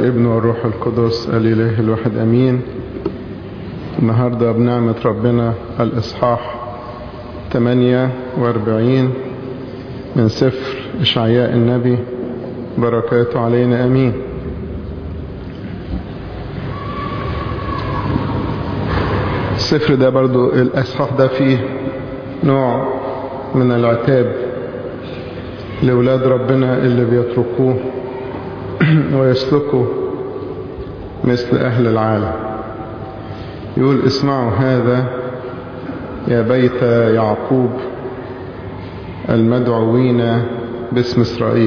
ابن والروح القدس الإله الواحد أمين النهاردة بنعمة ربنا الإصحاح 48 من سفر إشعياء النبي بركاته علينا أمين السفر ده برضو الإصحاح ده فيه نوع من العتاب لأولاد ربنا اللي بيتركوه ويسلكوا مثل أهل العالم يقول اسمعوا هذا يا بيت يعقوب المدعوين باسم إسرائيل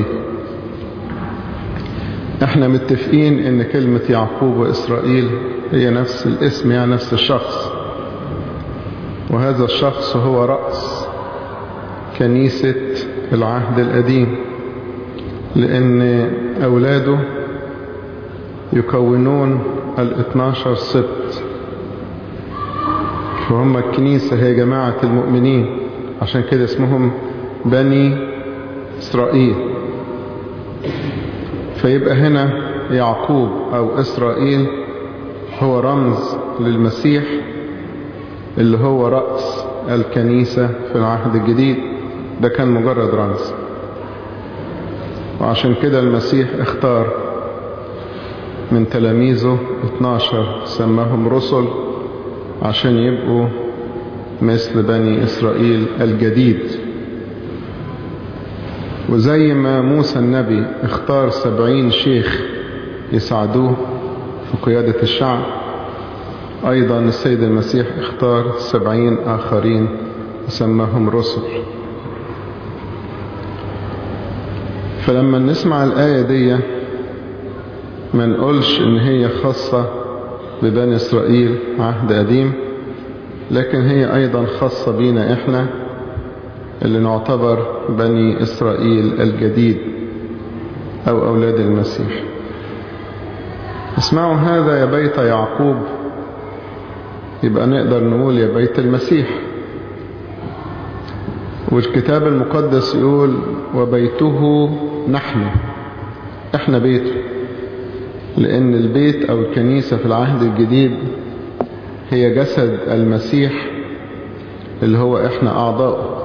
احنا متفقين ان كلمة يعقوب وإسرائيل هي نفس الاسم يعني نفس الشخص وهذا الشخص هو رأس كنيسة العهد القديم لأن أولاده يكونون الاثناشر سبت فهم الكنيسة هي جماعة المؤمنين عشان كده اسمهم بني إسرائيل فيبقى هنا يعقوب أو إسرائيل هو رمز للمسيح اللي هو رأس الكنيسة في العهد الجديد ده كان مجرد رمز وعشان كده المسيح اختار من تلاميذه 12 سماهم رسل عشان يبقوا مثل بني إسرائيل الجديد وزي ما موسى النبي اختار سبعين شيخ يساعدوه في قيادة الشعب أيضا السيد المسيح اختار سبعين آخرين وسماهم رسل فلما نسمع الآية دي ما نقولش ان هي خاصة ببني اسرائيل عهد قديم لكن هي ايضا خاصة بينا احنا اللي نعتبر بني اسرائيل الجديد او اولاد المسيح اسمعوا هذا يا بيت يعقوب يبقى نقدر نقول يا بيت المسيح والكتاب المقدس يقول وبيته نحن احنا بيته لان البيت او الكنيسة في العهد الجديد هي جسد المسيح اللي هو احنا اعضاؤه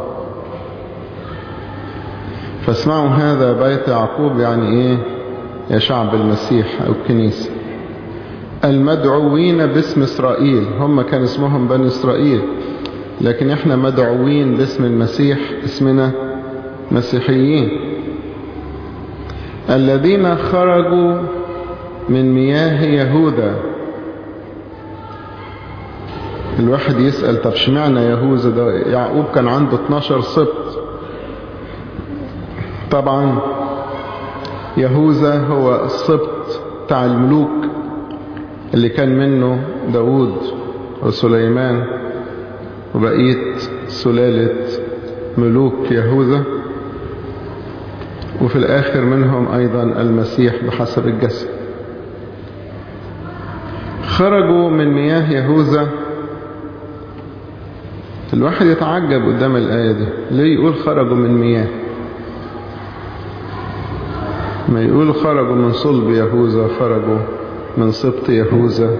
فاسمعوا هذا بيت يعقوب يعني ايه يا شعب المسيح او الكنيسة المدعوين باسم اسرائيل هم كان اسمهم بني اسرائيل لكن احنا مدعوين باسم المسيح اسمنا مسيحيين الذين خرجوا من مياه يهوذا الواحد يسأل طب شمعنا يهوذا ده يعقوب كان عنده 12 سبط طبعا يهوذا هو السبط بتاع الملوك اللي كان منه داود وسليمان وبقية سلالة ملوك يهوذا وفي الآخر منهم أيضا المسيح بحسب الجسد خرجوا من مياه يهوذا الواحد يتعجب قدام الآية دي ليه يقول خرجوا من مياه ما يقول خرجوا من صلب يهوذا خرجوا من سبط يهوذا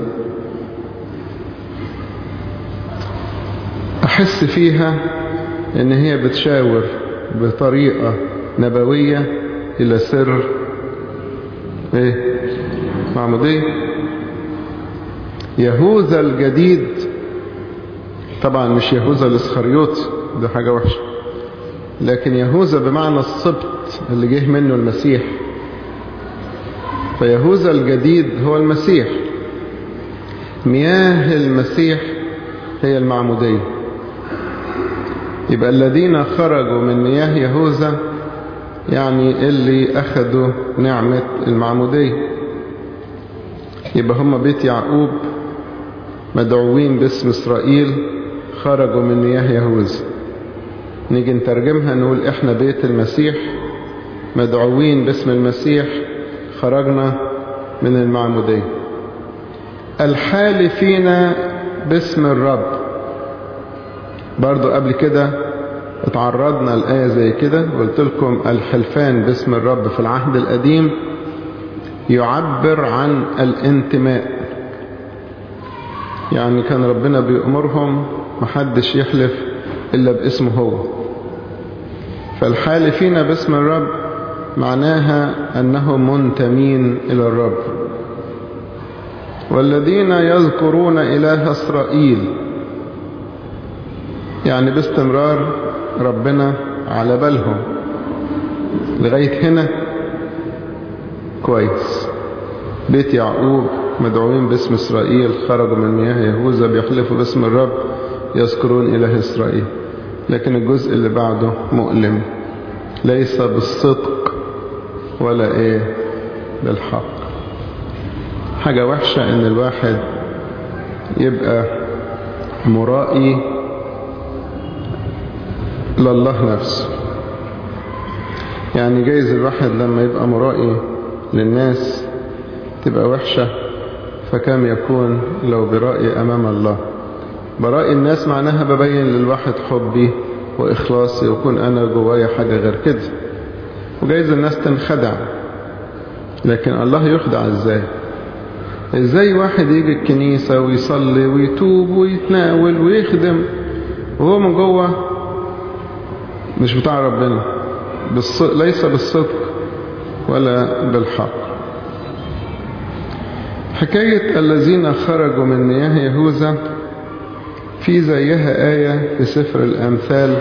أحس فيها إن هي بتشاور بطريقة نبوية إلى سر إيه معمودية يهوذا الجديد طبعا مش يهوذا الاسخريوطي ده حاجة وحشة لكن يهوذا بمعنى السبط اللي جه منه المسيح فيهوذا الجديد هو المسيح مياه المسيح هي المعمودية يبقى الذين خرجوا من مياه يهوذا يعني اللي أخذوا نعمة المعمودية يبقى هم بيت يعقوب مدعوين باسم إسرائيل خرجوا من مياه يهوذا نيجي نترجمها نقول احنا بيت المسيح مدعوين باسم المسيح خرجنا من المعمودية الحالفين باسم الرب برضو قبل كده اتعرضنا الآية زي كده قلت لكم الحلفان باسم الرب في العهد القديم يعبر عن الانتماء يعني كان ربنا بيأمرهم محدش يحلف إلا باسمه هو فالحالفين باسم الرب معناها أنهم منتمين إلى الرب والذين يذكرون إله إسرائيل يعني باستمرار ربنا على بالهم لغاية هنا كويس بيت يعقوب مدعوين باسم إسرائيل خرجوا من مياه يهوذا بيحلفوا باسم الرب يذكرون إله إسرائيل لكن الجزء اللي بعده مؤلم ليس بالصدق ولا إيه بالحق حاجة وحشة إن الواحد يبقى مرائي لله نفسه يعني جايز الواحد لما يبقى مرائي للناس تبقى وحشة فكم يكون لو برأي أمام الله برأي الناس معناها ببين للواحد حبي وإخلاصي ويكون أنا جوايا حاجة غير كده وجايز الناس تنخدع لكن الله يخدع ازاي ازاي واحد يجي الكنيسة ويصلي ويتوب ويتناول ويخدم وهو من جوه مش بتاع ربنا بالص... ليس بالصدق ولا بالحق حكاية الذين خرجوا من مياه يهوذا في زيها آية في سفر الأمثال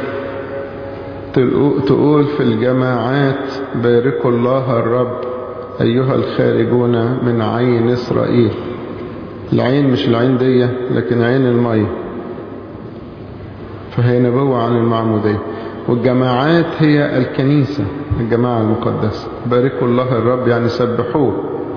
تقول في الجماعات باركوا الله الرب أيها الخارجون من عين إسرائيل العين مش العين دي لكن عين المية فهي نبوة عن المعمودية والجماعات هي الكنيسة الجماعة المقدسة باركوا الله الرب يعني سبحوه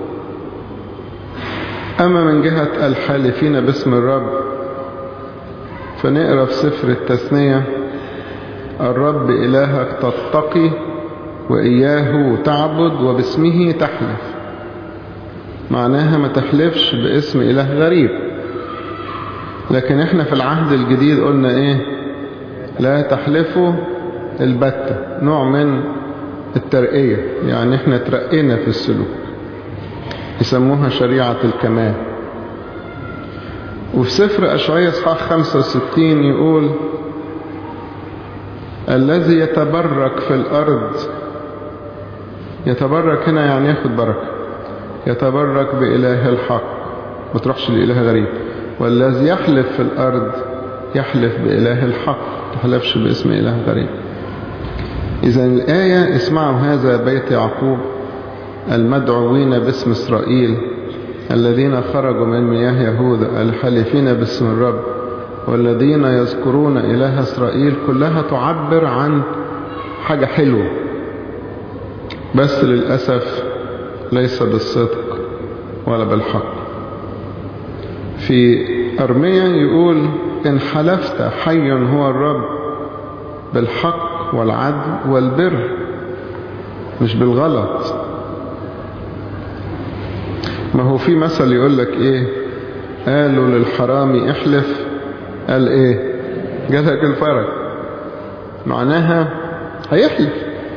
أما من جهة الحالفين باسم الرب فنقرأ في سفر التثنية الرب إلهك تتقي وإياه تعبد وباسمه تحلف معناها ما تحلفش باسم إله غريب لكن احنا في العهد الجديد قلنا ايه لا تحلفوا البتة نوع من الترقية يعني احنا ترقينا في السلوك يسموها شريعة الكمال وفي سفر أشعية اصحاح 65 يقول الذي يتبرك في الأرض يتبرك هنا يعني ياخد بركة يتبرك بإله الحق ما تروحش لإله غريب والذي يحلف في الأرض يحلف بإله الحق تحلفش باسم إله غريب إذا الآية اسمعوا هذا بيت يعقوب المدعوين باسم إسرائيل الذين خرجوا من مياه يهوذا الحلفين باسم الرب والذين يذكرون إله إسرائيل كلها تعبر عن حاجة حلوة بس للأسف ليس بالصدق ولا بالحق في أرمية يقول إن حلفت حي هو الرب بالحق والعدل والبر مش بالغلط ما هو في مثل يقول لك ايه قالوا للحرامي احلف قال ايه جاتك الفرج معناها هيحلف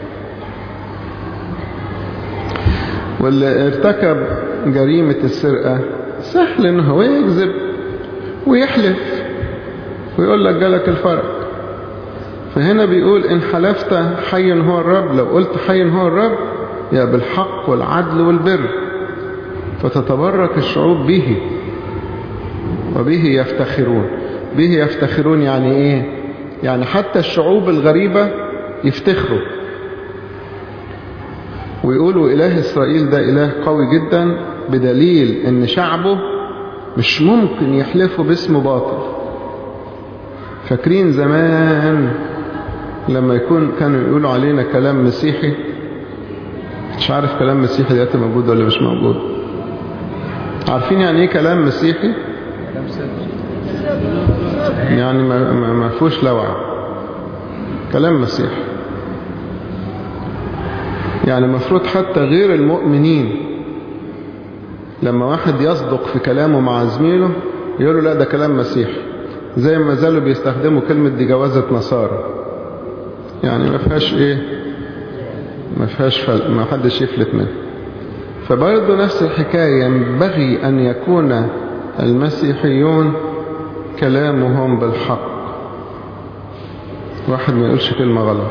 واللي ارتكب جريمة السرقة سهل انه هو يكذب ويحلف ويقول لك جالك الفرج فهنا بيقول ان حلفت حي هو الرب لو قلت حي هو الرب يا بالحق والعدل والبر فتتبرك الشعوب به وبه يفتخرون به يفتخرون يعني ايه يعني حتى الشعوب الغريبة يفتخروا ويقولوا إله إسرائيل ده إله قوي جدا بدليل ان شعبه مش ممكن يحلفوا باسم باطل فاكرين زمان لما يكون كانوا يقولوا علينا كلام مسيحي مش عارف كلام مسيحي دلوقتي موجود ولا مش موجود عارفين يعني ايه كلام مسيحي يعني ما, ما, ما فيهوش لوعة كلام مسيحي يعني المفروض حتى غير المؤمنين لما واحد يصدق في كلامه مع زميله يقولوا لا ده كلام مسيحي زي ما زالوا بيستخدموا كلمة دي جوازة نصارى يعني ما فيهاش ايه ما فيهاش فل... ما حدش يفلت منه فبرضه نفس الحكاية ينبغي أن يكون المسيحيون كلامهم بالحق واحد ما يقولش كلمة غلط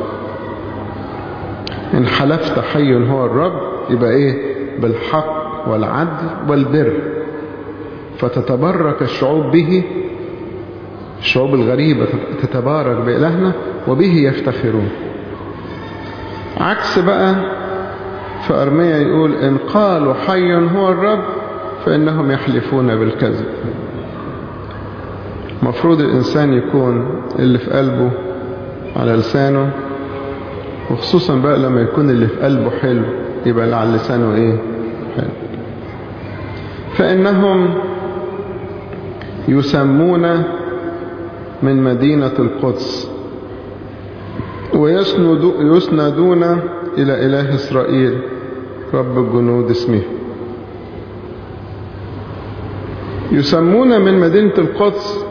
إن حلفت حي هو الرب يبقى إيه بالحق والعدل والبر فتتبرك الشعوب به الشعوب الغريبة تتبارك بإلهنا وبه يفتخرون عكس بقى في أرمية يقول إن قالوا حي هو الرب فإنهم يحلفون بالكذب مفروض الإنسان يكون اللي في قلبه على لسانه وخصوصا بقى لما يكون اللي في قلبه حلو يبقى اللي على لسانه ايه حلو فإنهم يسمون من مدينة القدس ويسندون إلى إله إسرائيل رب الجنود اسمه يسمون من مدينة القدس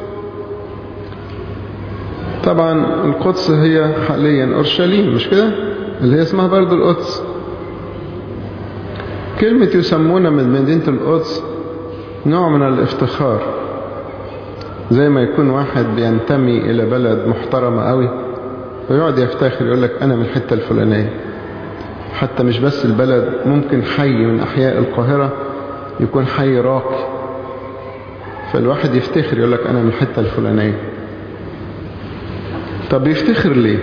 طبعا القدس هي حاليا أورشليم مش كده اللي هي اسمها برضو القدس كلمة يسمون من مدينة القدس نوع من الافتخار زي ما يكون واحد بينتمي إلى بلد محترمة قوي ويقعد يفتخر يقول لك أنا من الحتة الفلانية حتى مش بس البلد ممكن حي من أحياء القاهرة يكون حي راقي فالواحد يفتخر يقول لك أنا من الحتة الفلانية طب يفتخر ليه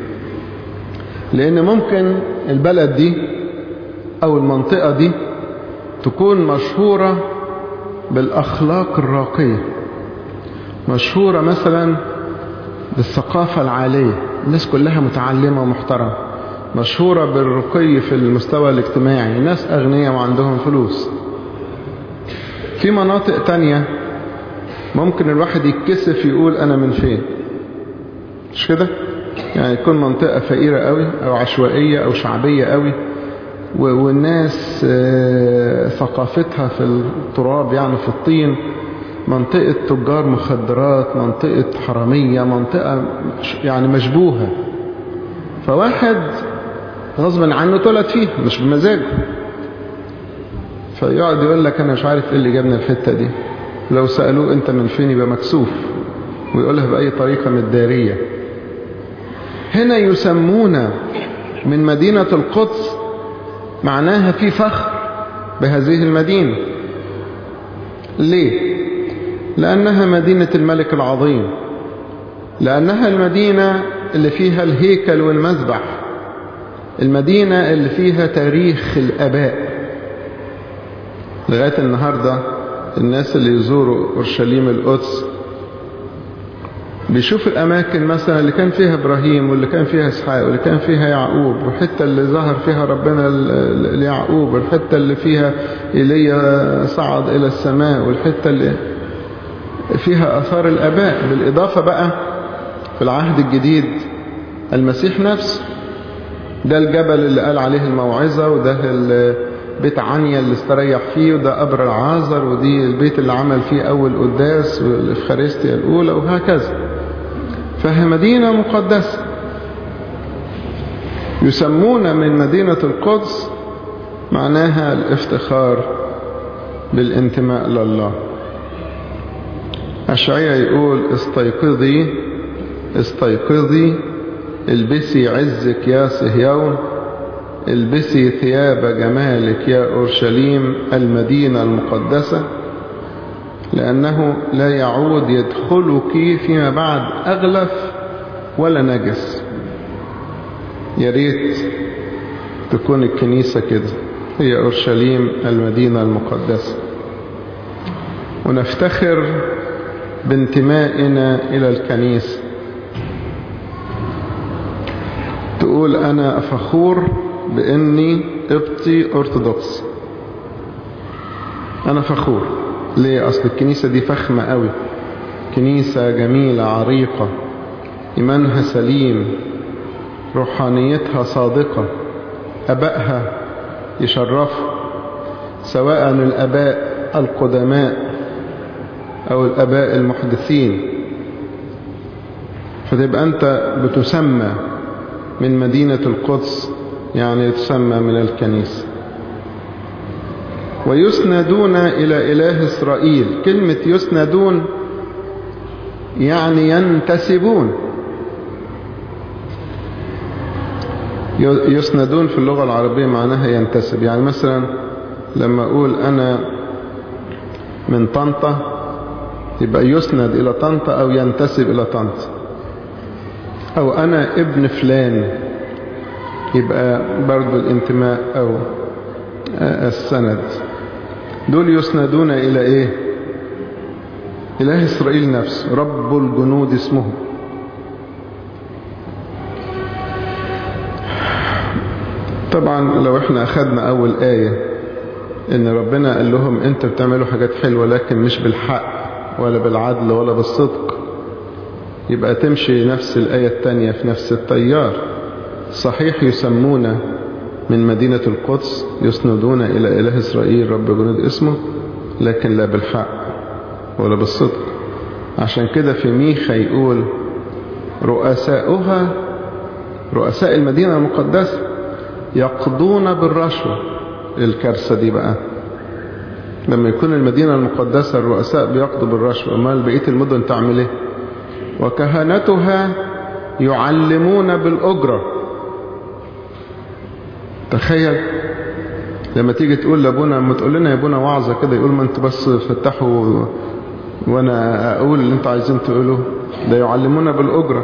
لأن ممكن البلد دي أو المنطقة دي تكون مشهورة بالأخلاق الراقية مشهورة مثلا بالثقافة العالية الناس كلها متعلمة ومحترمة مشهورة بالرقي في المستوى الاجتماعي ناس أغنياء وعندهم فلوس في مناطق تانية ممكن الواحد يتكسف يقول أنا من فين مش كده يعني يكون منطقة فقيرة قوي أو عشوائية أو شعبية قوي والناس ثقافتها في التراب يعني في الطين منطقة تجار مخدرات منطقة حرامية منطقة يعني مشبوهة فواحد غصبا عنه اتولد فيه مش بمزاجه فيقعد يقول لك انا مش عارف ايه اللي جابني الحتة دي لو سألوه انت من فين يبقى مكسوف ويقولها بأي طريقة مدارية هنا يسمون من مدينة القدس معناها في فخر بهذه المدينة ليه لأنها مدينة الملك العظيم لأنها المدينة اللي فيها الهيكل والمذبح المدينة اللي فيها تاريخ الأباء لغاية النهاردة الناس اللي يزوروا أورشليم القدس بيشوف الأماكن مثلا اللي كان فيها إبراهيم واللي كان فيها إسحاق واللي كان فيها يعقوب والحتة اللي ظهر فيها ربنا ليعقوب والحتة اللي فيها إيليا صعد إلى السماء والحتة اللي فيها أثار الأباء بالإضافة بقى في العهد الجديد المسيح نفسه ده الجبل اللي قال عليه الموعظة وده بيت عنيا اللي استريح فيه وده قبر العازر ودي البيت اللي عمل فيه أول قداس والإفخارستيا الأولى وهكذا فهي مدينة مقدسة يسمون من مدينة القدس معناها الافتخار بالانتماء لله أشعية يقول استيقظي استيقظي البسي عزك يا صهيون البسي ثياب جمالك يا أورشليم المدينة المقدسة لأنه لا يعود يدخلك فيما بعد أغلف ولا نجس يا ريت تكون الكنيسة كده هي أورشليم المدينة المقدسة ونفتخر بانتمائنا إلى الكنيسة تقول أنا فخور بإني قبطي أرثوذكس أنا فخور ليه أصل الكنيسة دي فخمة قوي كنيسة جميلة عريقة إيمانها سليم روحانيتها صادقة أبائها يشرفوا سواء الأباء القدماء أو الأباء المحدثين فتبقى أنت بتسمى من مدينة القدس يعني تسمى من الكنيسة ويسندون إلى إله إسرائيل كلمة يسندون يعني ينتسبون يسندون في اللغة العربية معناها ينتسب يعني مثلا لما أقول أنا من طنطا يبقى يسند إلى طنطا أو ينتسب إلى طنطا أو أنا ابن فلان يبقى برضو الانتماء أو السند دول يسندون إلى إيه إله إسرائيل نفسه رب الجنود اسمه طبعا لو احنا أخذنا أول آية إن ربنا قال لهم أنت بتعملوا حاجات حلوة لكن مش بالحق ولا بالعدل ولا بالصدق يبقى تمشي نفس الآية التانية في نفس التيار صحيح يسمون من مدينة القدس يسندون إلى إله إسرائيل رب جنود اسمه لكن لا بالحق ولا بالصدق عشان كده في ميخا يقول رؤساؤها رؤساء المدينة المقدسة يقضون بالرشوة الكارثة دي بقى لما يكون المدينة المقدسة الرؤساء بيقضوا بالرشوة امال بقية المدن تعمل ايه وكهنتها يعلمون بالأجرة تخيل لما تيجي تقول لابونا لما تقول لنا يا ابونا وعظة كده يقول ما انتوا بس فتحوا وانا اقول اللي انتوا عايزين تقولوه ده يعلمون بالأجرة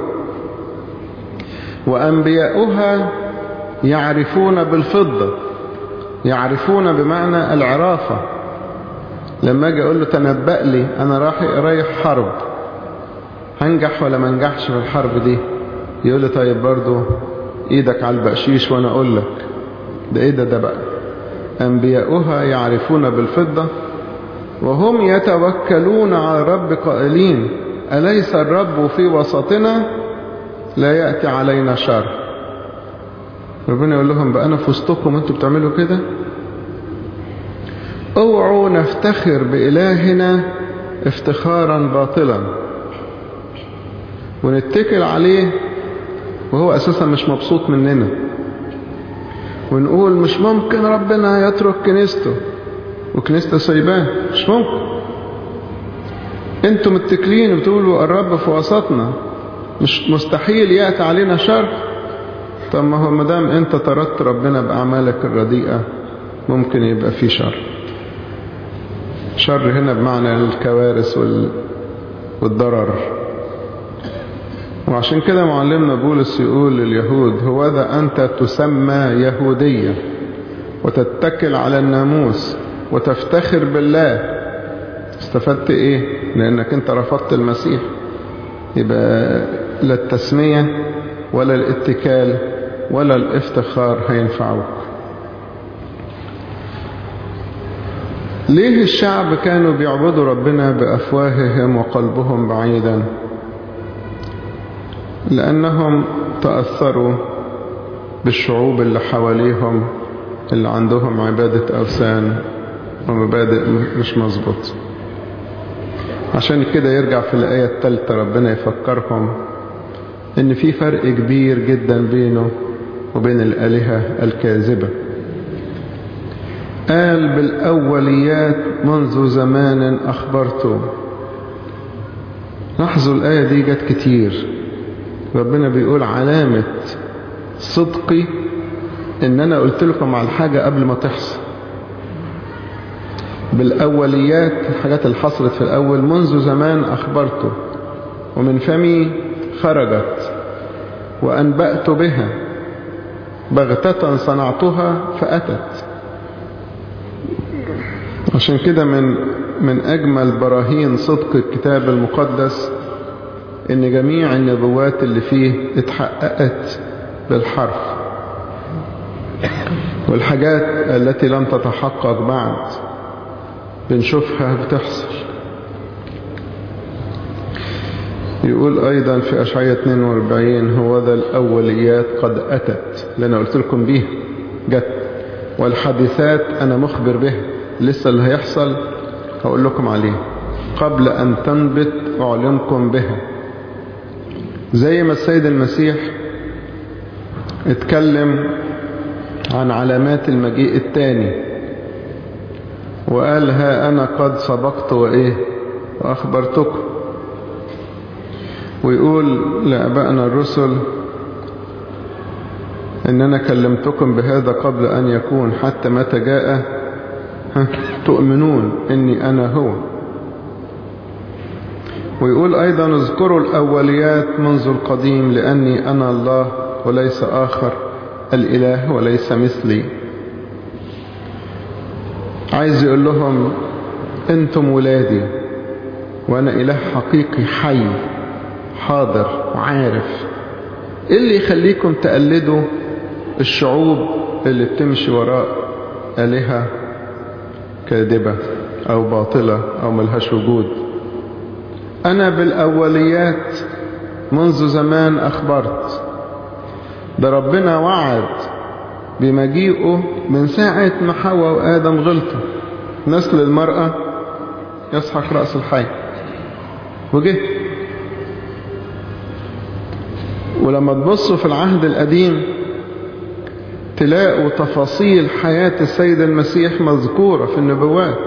وأنبياؤها يعرفون بالفضة يعرفون بمعنى العرافة لما اجي اقول له تنبأ لي انا رايح رايح حرب هنجح ولا ما انجحش في الحرب دي يقول لي طيب برضو ايدك على البقشيش وانا اقول لك ده ايه ده ده بقى انبياؤها يعرفون بالفضة وهم يتوكلون على الرب قائلين أليس الرب في وسطنا لا يأتي علينا شر ربنا يقول لهم بقى أنا في وسطكم أنتوا بتعملوا كده اوعوا نفتخر بإلهنا افتخارا باطلا ونتكل عليه وهو أساسا مش مبسوط مننا ونقول مش ممكن ربنا يترك كنيسته وكنيسته سايباه مش ممكن انتوا متكلين وبتقولوا الرب في وسطنا مش مستحيل يأتي علينا شر طب ما هو مدام انت طردت ربنا بأعمالك الرديئة ممكن يبقى في شر شر هنا بمعنى الكوارث وال... والضرر وعشان كده معلمنا بولس يقول لليهود هو ذا أنت تسمى يهودية وتتكل على الناموس وتفتخر بالله استفدت ايه لانك انت رفضت المسيح يبقى لا التسمية ولا الاتكال ولا الافتخار هينفعوك ليه الشعب كانوا بيعبدوا ربنا بأفواههم وقلبهم بعيدا لأنهم تأثروا بالشعوب اللي حواليهم اللي عندهم عبادة أوثان ومبادئ مش مظبوط عشان كده يرجع في الآية الثالثة ربنا يفكرهم ان في فرق كبير جدا بينه وبين الآلهة الكاذبة قال بالأوليات منذ زمان أخبرته لاحظوا الآية دي جت كتير ربنا بيقول علامة صدقي ان انا قلت لكم على الحاجة قبل ما تحصل بالأوليات الحاجات اللي حصلت في الأول منذ زمان أخبرته ومن فمي خرجت وأنبأت بها بغتة صنعتها فأتت عشان كده من من أجمل براهين صدق الكتاب المقدس إن جميع النبوات اللي فيه اتحققت بالحرف والحاجات التي لم تتحقق بعد بنشوفها بتحصل يقول أيضا في أشعية 42 هو ذا الأوليات قد أتت لأنا قلت لكم بيها جت والحادثات أنا مخبر بها لسه اللي هيحصل هقول لكم عليه قبل أن تنبت أعلمكم بها زي ما السيد المسيح اتكلم عن علامات المجيء الثاني وقال ها أنا قد سبقت وإيه وأخبرتكم ويقول لأبائنا الرسل إن أنا كلمتكم بهذا قبل أن يكون حتى متى جاء تؤمنون إني أنا هو ويقول أيضا اذكروا الأوليات منذ القديم لأني أنا الله وليس آخر الإله وليس مثلي عايز يقول لهم أنتم ولادي وأنا إله حقيقي حي حاضر وعارف إيه اللي يخليكم تقلدوا الشعوب اللي بتمشي وراء آلهة كاذبة أو باطلة أو ملهاش وجود أنا بالأوليات منذ زمان أخبرت ده ربنا وعد بمجيئه من ساعة ما حواء وآدم غلطوا نسل المرأة يسحق رأس الحي وجه ولما تبصوا في العهد القديم تلاقوا تفاصيل حياة السيد المسيح مذكورة في النبوات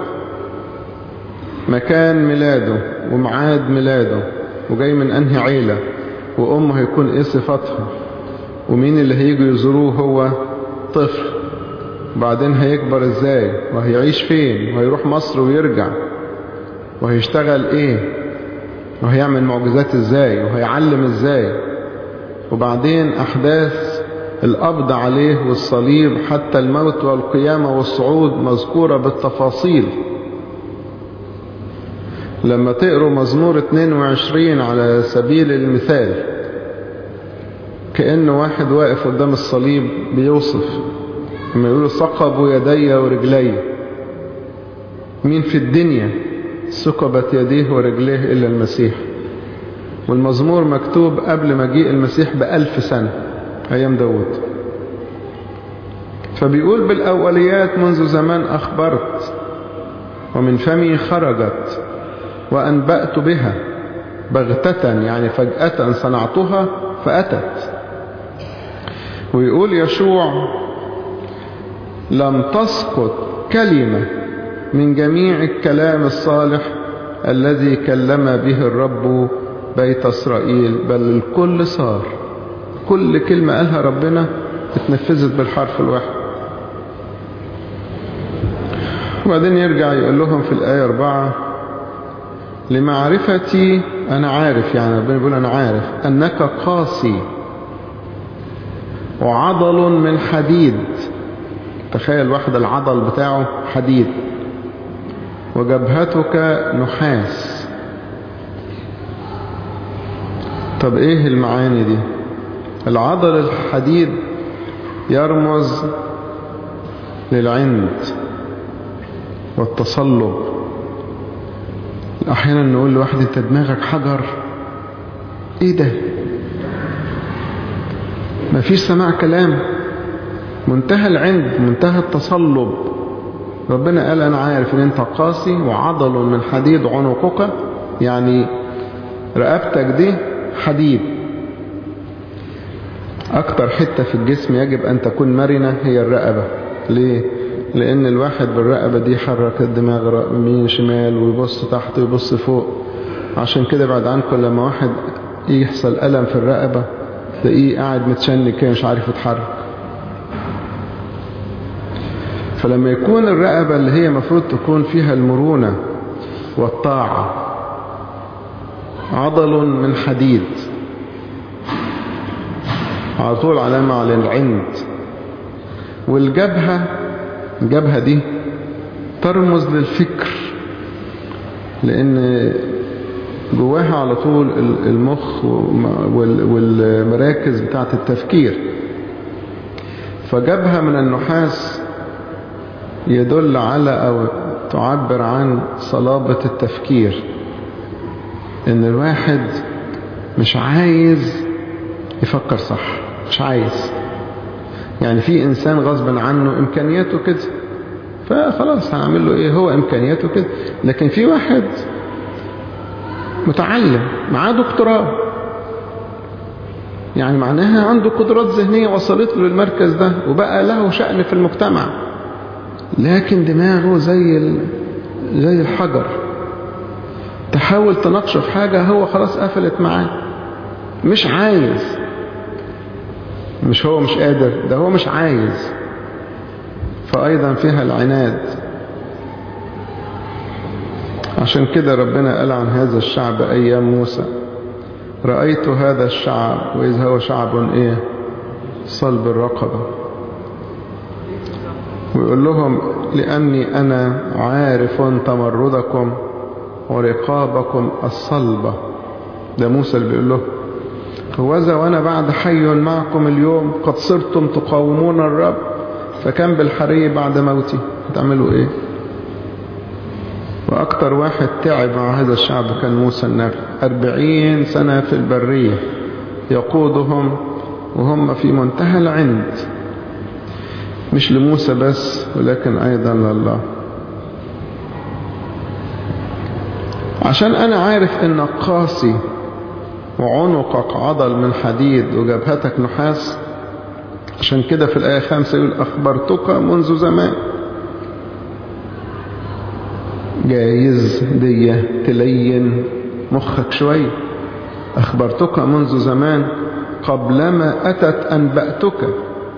مكان ميلاده ومعاد ميلاده وجاي من أنهي عيلة وأمه هيكون إيه صفاتها ومين اللي هيجوا يزوروه هو طفل وبعدين هيكبر إزاي وهيعيش فين وهيروح مصر ويرجع وهيشتغل إيه وهيعمل معجزات إزاي وهيعلم إزاي وبعدين أحداث القبض عليه والصليب حتى الموت والقيامة والصعود مذكورة بالتفاصيل لما تقروا مزمور 22 على سبيل المثال كأن واحد واقف قدام الصليب بيوصف لما يقول ثقبوا يدي ورجلي مين في الدنيا ثقبت يديه ورجليه إلا المسيح والمزمور مكتوب قبل مجيء المسيح بألف سنة أيام داود فبيقول بالأوليات منذ زمان أخبرت ومن فمي خرجت وأنبأت بها بغتة يعني فجأة صنعتها فأتت ويقول يشوع لم تسقط كلمة من جميع الكلام الصالح الذي كلم به الرب بيت إسرائيل بل الكل صار كل كلمة قالها ربنا اتنفذت بالحرف الواحد وبعدين يرجع يقول لهم في الآية أربعة لمعرفتي أنا عارف يعني ربنا بيقول أنا عارف أنك قاسي وعضل من حديد تخيل واحد العضل بتاعه حديد وجبهتك نحاس طب ايه المعاني دي العضل الحديد يرمز للعند والتصلب احيانا نقول لواحد انت دماغك حجر ايه ده مفيش سماع كلام منتهى العند منتهى التصلب ربنا قال انا عارف ان انت قاسي وعضل من حديد عنقك يعني رقبتك دي حديد اكتر حتة في الجسم يجب ان تكون مرنة هي الرقبة ليه لان الواحد بالرقبة دي يحرك الدماغ يمين شمال ويبص تحت ويبص فوق عشان كده بعد عنكم لما واحد يحصل ألم في الرقبة تلاقيه قاعد متشنج كده مش عارف يتحرك فلما يكون الرقبة اللي هي مفروض تكون فيها المرونة والطاعة عضل من حديد على طول علامة على العند والجبهة الجبهة دي ترمز للفكر لأن جواها على طول المخ والمراكز بتاعة التفكير فجبهة من النحاس يدل على أو تعبر عن صلابة التفكير ان الواحد مش عايز يفكر صح مش عايز يعني في انسان غصبا عنه امكانياته كده فخلاص هنعمل له ايه هو امكانياته كده لكن في واحد متعلم معاه دكتوراه يعني معناها عنده قدرات ذهنية وصلت له للمركز ده وبقى له شأن في المجتمع لكن دماغه زي ال... زي الحجر تحاول تناقشه في حاجة هو خلاص قفلت معاه مش عايز مش هو مش قادر ده هو مش عايز فأيضا فيها العناد عشان كده ربنا قال عن هذا الشعب أيام موسى رأيت هذا الشعب وإذ هو شعب إيه صلب الرقبة ويقول لهم لأني أنا عارف تمردكم ورقابكم الصلبة ده موسى اللي بيقول له هوذا وأنا بعد حي معكم اليوم قد صرتم تقاومون الرب فكان بالحري بعد موتي هتعملوا ايه وأكتر واحد تعب مع هذا الشعب كان موسى النبي أربعين سنة في البرية يقودهم وهم في منتهى العند مش لموسى بس ولكن أيضا لله عشان أنا عارف إنك قاسي وعنقك عضل من حديد وجبهتك نحاس عشان كده في الآية خمسة يقول أخبرتك منذ زمان جايز دي تلين مخك شوية أخبرتك منذ زمان قبلما أتت أنبأتك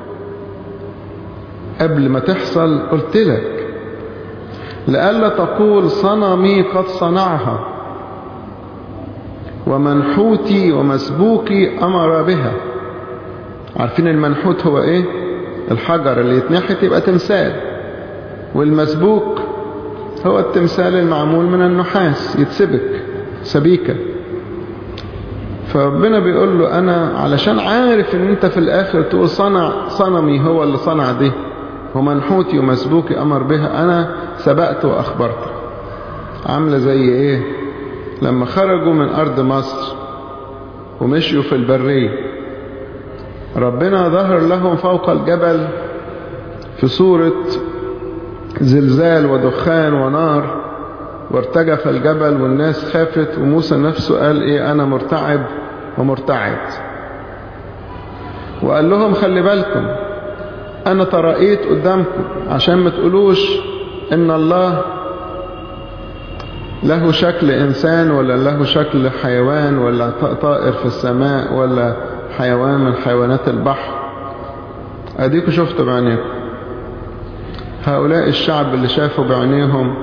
قبل ما تحصل قلت لك لألا تقول صنمي قد صنعها ومنحوتي ومسبوكي أمر بها عارفين المنحوت هو ايه الحجر اللي يتنحت يبقى تمثال والمسبوك هو التمثال المعمول من النحاس يتسبك سبيكة فربنا بيقول له أنا علشان عارف ان انت في الآخر تقول صنع صنمي هو اللي صنع دي ومنحوتي ومسبوكي أمر بها أنا سبقت وأخبرتك عاملة زي ايه لما خرجوا من أرض مصر ومشيوا في البرية ربنا ظهر لهم فوق الجبل في صورة زلزال ودخان ونار وارتجف الجبل والناس خافت وموسى نفسه قال ايه انا مرتعب ومرتعد وقال لهم خلي بالكم انا ترأيت قدامكم عشان ما تقولوش ان الله له شكل انسان ولا له شكل حيوان ولا طائر في السماء ولا حيوان من حيوانات البحر اديكوا شفتوا بعينيكم هؤلاء الشعب اللي شافوا بعينيهم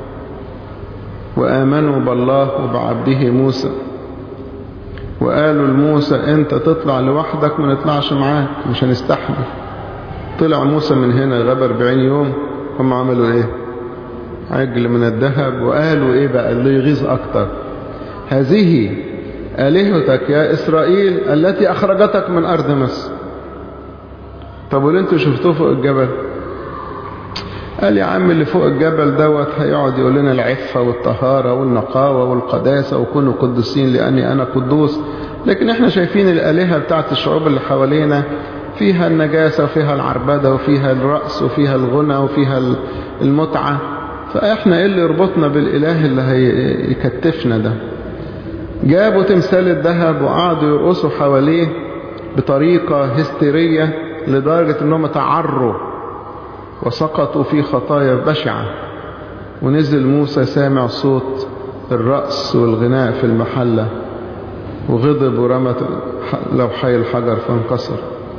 وآمنوا بالله وبعبده موسى وقالوا لموسى انت تطلع لوحدك ما نطلعش معاك مش هنستحمل طلع موسى من هنا غاب 40 يوم هم عملوا ايه عجل من الذهب وقالوا ايه بقى اللي يغيظ اكتر هذه آلهتك يا إسرائيل التي أخرجتك من أرض مصر طب واللي انتوا شفتوه فوق الجبل قال يا عم اللي فوق الجبل دوت هيقعد يقول لنا العفة والطهارة والنقاوة والقداسة وكونوا قدسين لأني أنا قدوس لكن احنا شايفين الآلهة بتاعت الشعوب اللي حوالينا فيها النجاسة وفيها العربدة وفيها الرأس وفيها الغنى وفيها المتعة فاحنا ايه اللي يربطنا بالإله اللي هيكتفنا ده جابوا تمثال الذهب وقعدوا يرقصوا حواليه بطريقة هستيرية لدرجة انهم تعروا وسقطوا في خطايا بشعة ونزل موسى سامع صوت الرأس والغناء في المحلة وغضب ورمى لوحي الحجر فانكسر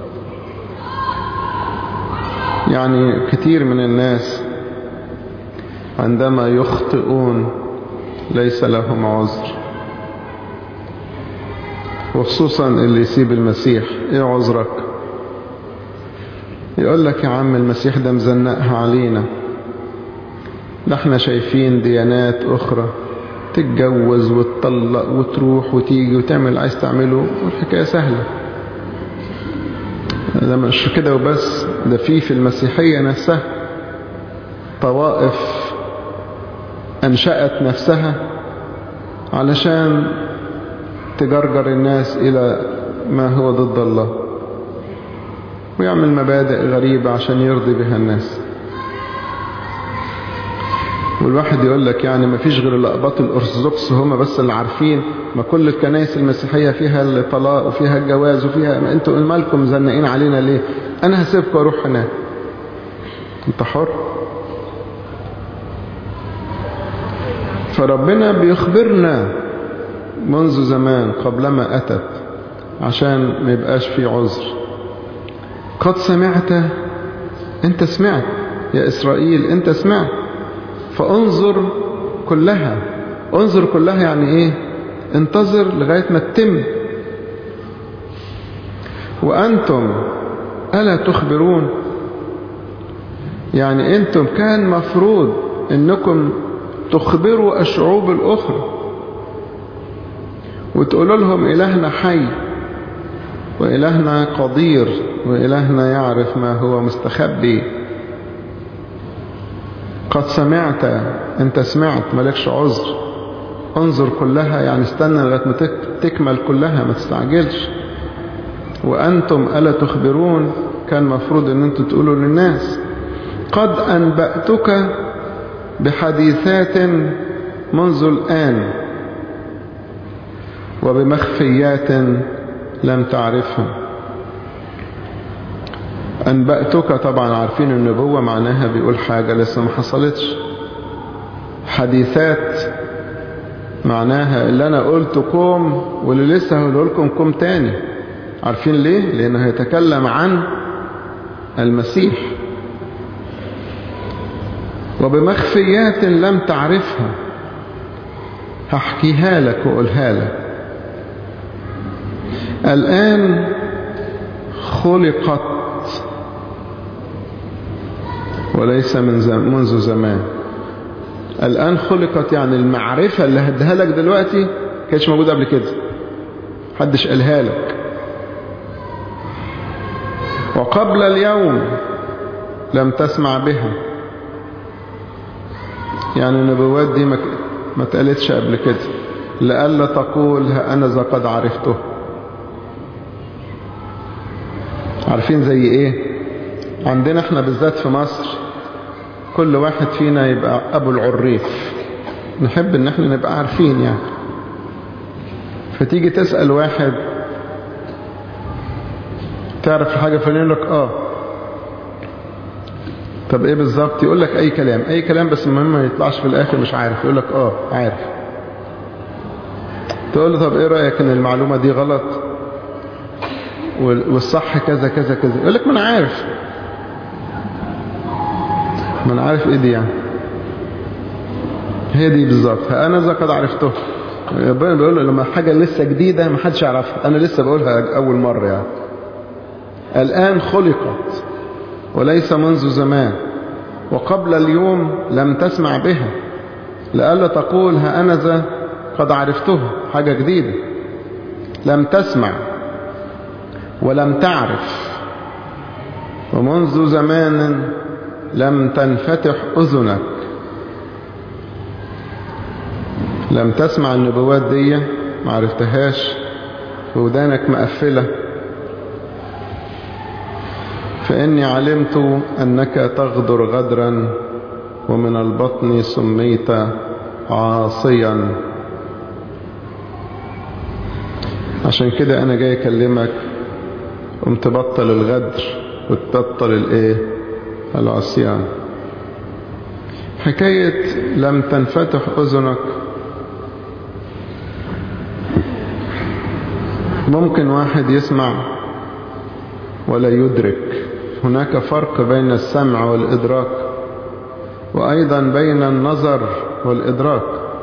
يعني كتير من الناس عندما يخطئون ليس لهم عذر وخصوصا اللي يسيب المسيح ايه عذرك يقول لك يا عم المسيح ده مزنقها علينا ده احنا شايفين ديانات اخرى تتجوز وتطلق وتروح وتيجي وتعمل عايز تعمله والحكاية سهلة ده مش كده وبس ده في في المسيحية نفسها طوائف أنشأت نفسها علشان تجرجر الناس إلى ما هو ضد الله ويعمل مبادئ غريبة عشان يرضي بها الناس والواحد يقول لك يعني ما فيش غير الأقباط الأرثوذكس هم بس اللي عارفين ما كل الكنائس المسيحية فيها الطلاق وفيها الجواز وفيها ما انتوا مالكم زنقين علينا ليه أنا هسيبكم أروح هناك أنت حر فربنا بيخبرنا منذ زمان قبلما أتت عشان ما يبقاش في عذر قد سمعت انت سمعت يا إسرائيل انت سمعت فانظر كلها انظر كلها يعني ايه انتظر لغاية ما تتم وأنتم ألا تخبرون يعني أنتم كان مفروض أنكم تخبروا الشعوب الأخرى وتقولوا لهم إلهنا حي وإلهنا قدير وإلهنا يعرف ما هو مستخبي قد سمعت أنت سمعت مالكش عذر انظر كلها يعني استنى لغاية ما تكمل كلها ما تستعجلش وأنتم ألا تخبرون كان مفروض أن أنتم تقولوا للناس قد أنبأتك بحديثات منذ الآن وبمخفيات لم تعرفها أنبأتك طبعا عارفين النبوة معناها بيقول حاجة لسه ما حصلتش حديثات معناها اللي أنا قلت كوم واللي لسه هقوله لكم كوم تاني عارفين ليه لأنه هيتكلم عن المسيح وبمخفيات لم تعرفها هحكيها لك وأقولها لك الآن خلقت وليس من زم منذ زمان الآن خلقت يعني المعرفة اللي هديها لك دلوقتي كانتش موجودة قبل كده حدش قالها لك وقبل اليوم لم تسمع بها يعني النبوات دي ما اتقالتش قبل كده لألا تقول ها أنا ذا قد عرفته عارفين زي ايه عندنا احنا بالذات في مصر كل واحد فينا يبقى ابو العريف نحب ان احنا نبقى عارفين يعني فتيجي تسأل واحد تعرف الحاجة فلان لك اه طب ايه بالظبط يقول لك اي كلام اي كلام بس المهم ما يطلعش في الاخر مش عارف يقول لك اه عارف تقول له طب ايه رأيك ان المعلومة دي غلط والصح كذا كذا كذا يقول لك ما انا عارف ما انا عارف ايه دي يعني هي دي بالظبط انا ذا قد عرفته ربنا بيقول له لما حاجه لسه جديده ما حدش يعرفها انا لسه بقولها اول مره يعني الان خلقت وليس منذ زمان وقبل اليوم لم تسمع بها لألا تقول ها أنا ذا قد عرفته حاجة جديدة لم تسمع ولم تعرف ومنذ زمان لم تنفتح أذنك لم تسمع النبوات دي ما عرفتهاش ودانك مقفلة فإني علمت أنك تغدر غدرا ومن البطن سميت عاصيا عشان كده أنا جاي أكلمك قم تبطل الغدر وتبطل الايه العصيان حكاية لم تنفتح أذنك ممكن واحد يسمع ولا يدرك هناك فرق بين السمع والإدراك وأيضا بين النظر والإدراك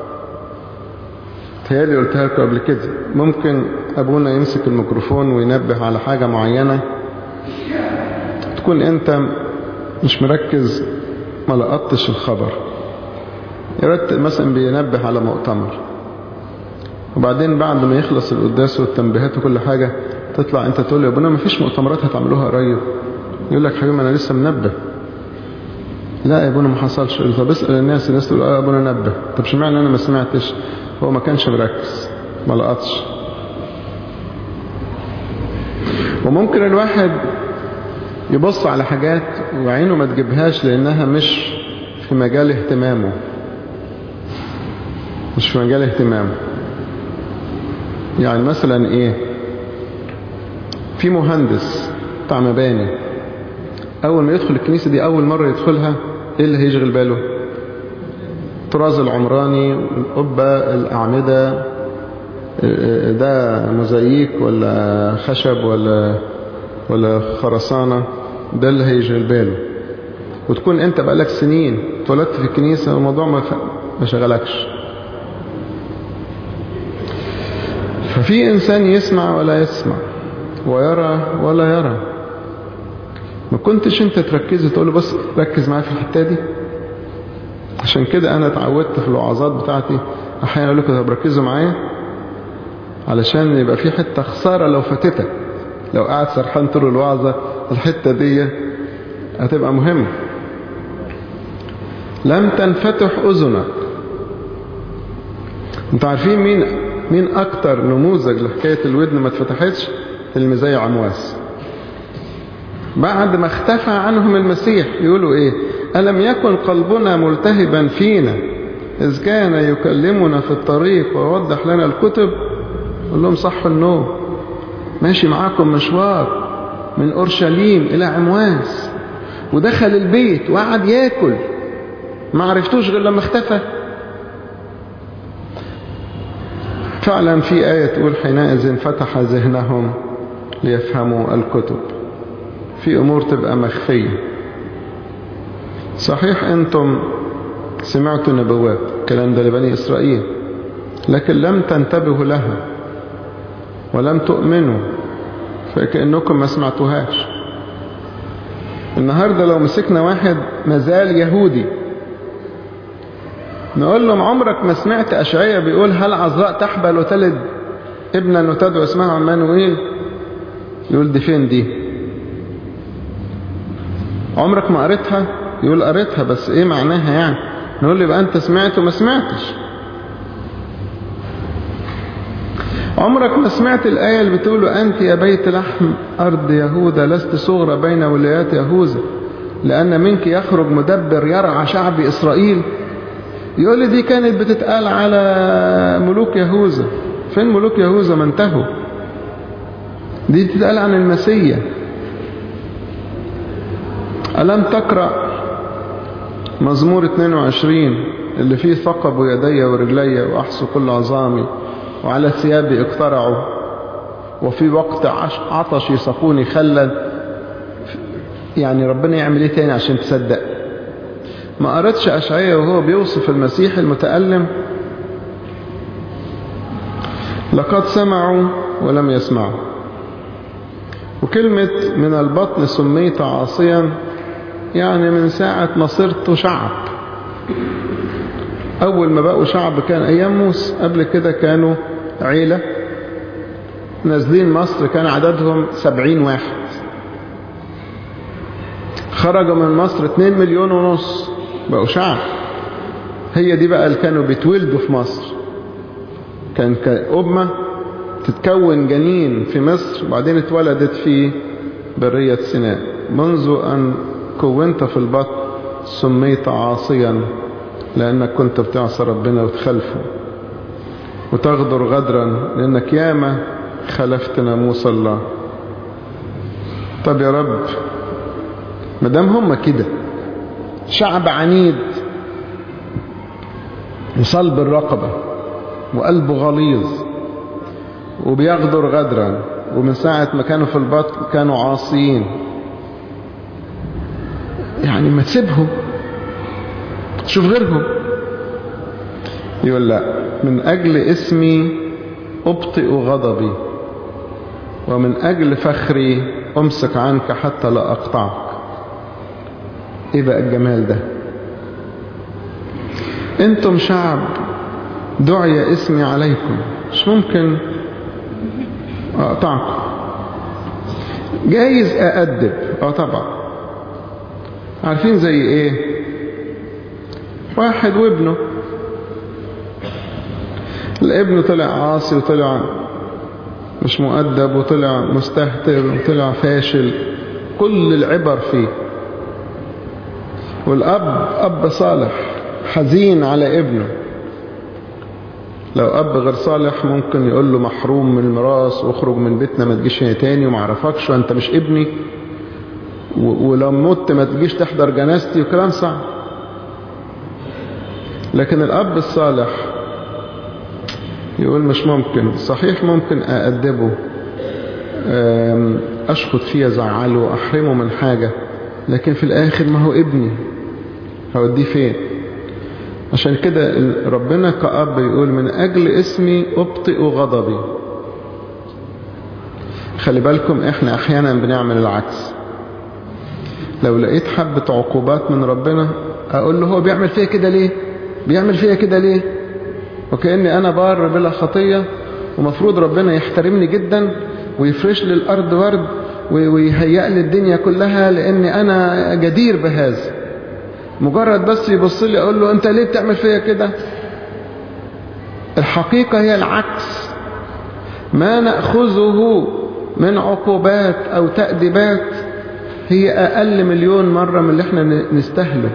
تهيالي قلتها لكم قبل كده ممكن أبونا يمسك الميكروفون وينبه على حاجة معينة تكون أنت مش مركز ما لقطتش الخبر يرتب مثلا بينبه على مؤتمر وبعدين بعد ما يخلص القداس والتنبيهات وكل حاجة تطلع انت تقول يا ابونا ما فيش مؤتمرات هتعملوها قريب يقول لك حبيبي انا لسه منبه لا يا ابونا ما حصلش طب اسال الناس الناس تقول اه يا ابونا نبه طب اشمعنى انا ما سمعتش هو ما كانش مركز ما لقطش وممكن الواحد يبص على حاجات وعينه ما تجيبهاش لانها مش في مجال اهتمامه مش في مجال اهتمامه يعني مثلا ايه في مهندس بتاع مباني اول ما يدخل الكنيسة دي اول مرة يدخلها ايه اللي هيشغل باله الطراز العمراني القبة الأعمدة ده مزيك ولا خشب ولا ولا خرسانة ده اللي هيجي باله وتكون انت بقالك سنين اتولدت في الكنيسة والموضوع ما, ما شغلكش ففي إنسان يسمع ولا يسمع ويرى ولا يرى ما كنتش انت تركز تقول له بس ركز معايا في الحتة دي عشان كده انا اتعودت في الوعظات بتاعتي احيانا اقول لكم طب ركزوا معايا علشان يبقى في حتة خسارة لو فاتتك لو قاعد سرحان طول الوعظة الحتة دي هتبقى مهمة لم تنفتح أذنك انتوا عارفين مين مين أكتر نموذج لحكاية الودن ما اتفتحتش المزايا عمواس بعد ما اختفى عنهم المسيح يقولوا ايه ألم يكن قلبنا ملتهبا فينا إذ كان يكلمنا في الطريق ويوضح لنا الكتب قال لهم صح النوم ماشي معاكم مشوار من أورشليم إلى عمواس ودخل البيت وقعد ياكل ما عرفتوش غير لما اختفى فعلا في آية تقول حينئذ فتح ذهنهم ليفهموا الكتب في أمور تبقى مخفية صحيح أنتم سمعتوا نبوات الكلام ده لبني إسرائيل لكن لم تنتبهوا لها ولم تؤمنوا فكأنكم ما سمعتوهاش النهاردة لو مسكنا واحد مازال يهودي نقول لهم عمرك ما سمعت أشعية بيقول هل عذراء تحبل وتلد ابنا وتدعو اسمها عمانوئيل يقول دي فين دي عمرك ما قريتها يقول قريتها بس ايه معناها يعني نقول له يبقى انت سمعت وما سمعتش عمرك ما سمعت الآية اللي بتقول أنت يا بيت لحم أرض يهوذا لست صغرى بين ولايات يهوذا لأن منك يخرج مدبر يرعى شعب إسرائيل يقول لي دي كانت بتتقال على ملوك يهوذا فين ملوك يهوذا ما انتهوا دي بتتقال عن المسيح ألم تقرأ مزمور 22 اللي فيه ثقب يدي ورجلي وأحصوا كل عظامي وعلى ثيابي اقترعوا وفي وقت عطش يصفوني خلا يعني ربنا يعمل ايه تاني عشان تصدق ما قرأتش أشعية وهو بيوصف المسيح المتألم لقد سمعوا ولم يسمعوا وكلمة من البطن سميت عاصيا يعني من ساعة ما صرت شعب أول ما بقوا شعب كان أيام موسى قبل كده كانوا عيلة نازلين مصر كان عددهم سبعين واحد خرجوا من مصر اتنين مليون ونص بقوا شعب هي دي بقى اللي كانوا بيتولدوا في مصر كان أمة تتكون جنين في مصر وبعدين اتولدت في برية سيناء منذ أن كونت في البطن سميت عاصيا لأنك كنت بتعصى ربنا وتخلفه وتغدر غدرا لأنك ياما خلفت ناموس الله طب يا رب مدام هم كده شعب عنيد وصلب الرقبة وقلبه غليظ وبيغدر غدرا ومن ساعة ما كانوا في البطن كانوا عاصيين يعني ما تسيبهم شوف غيرهم يقول لا من أجل اسمي أبطئ غضبي ومن أجل فخري أمسك عنك حتى لا أقطعك إيه بقى الجمال ده أنتم شعب دعي اسمي عليكم مش ممكن أقطعكم جايز أأدب اه طبعا عارفين زي ايه واحد وابنه الابن طلع عاصي وطلع مش مؤدب وطلع مستهتر وطلع فاشل كل العبر فيه والأب أب صالح حزين على ابنه لو أب غير صالح ممكن يقول له محروم من الميراث واخرج من بيتنا ما تجيش هنا تاني وما اعرفكش وانت مش ابني ولو مت ما تجيش تحضر جنازتي وكلام صعب لكن الأب الصالح يقول مش ممكن صحيح ممكن أأدبه أشخط فيه أزعله أحرمه من حاجة لكن في الآخر ما هو ابني هوديه فين عشان كده ربنا كأب يقول من أجل اسمي أبطئ غضبي خلي بالكم احنا احيانا بنعمل العكس لو لقيت حبة عقوبات من ربنا اقول له هو بيعمل فيا كده ليه بيعمل فيا كده ليه وكأني انا بار بلا خطية ومفروض ربنا يحترمني جدا ويفرش لي الارض ورد ويهيئ لي الدنيا كلها لاني انا جدير بهذا مجرد بس يبص لي اقول له انت ليه بتعمل فيا كده الحقيقة هي العكس ما نأخذه من عقوبات او تأديبات هي اقل مليون مرة من اللي احنا نستهله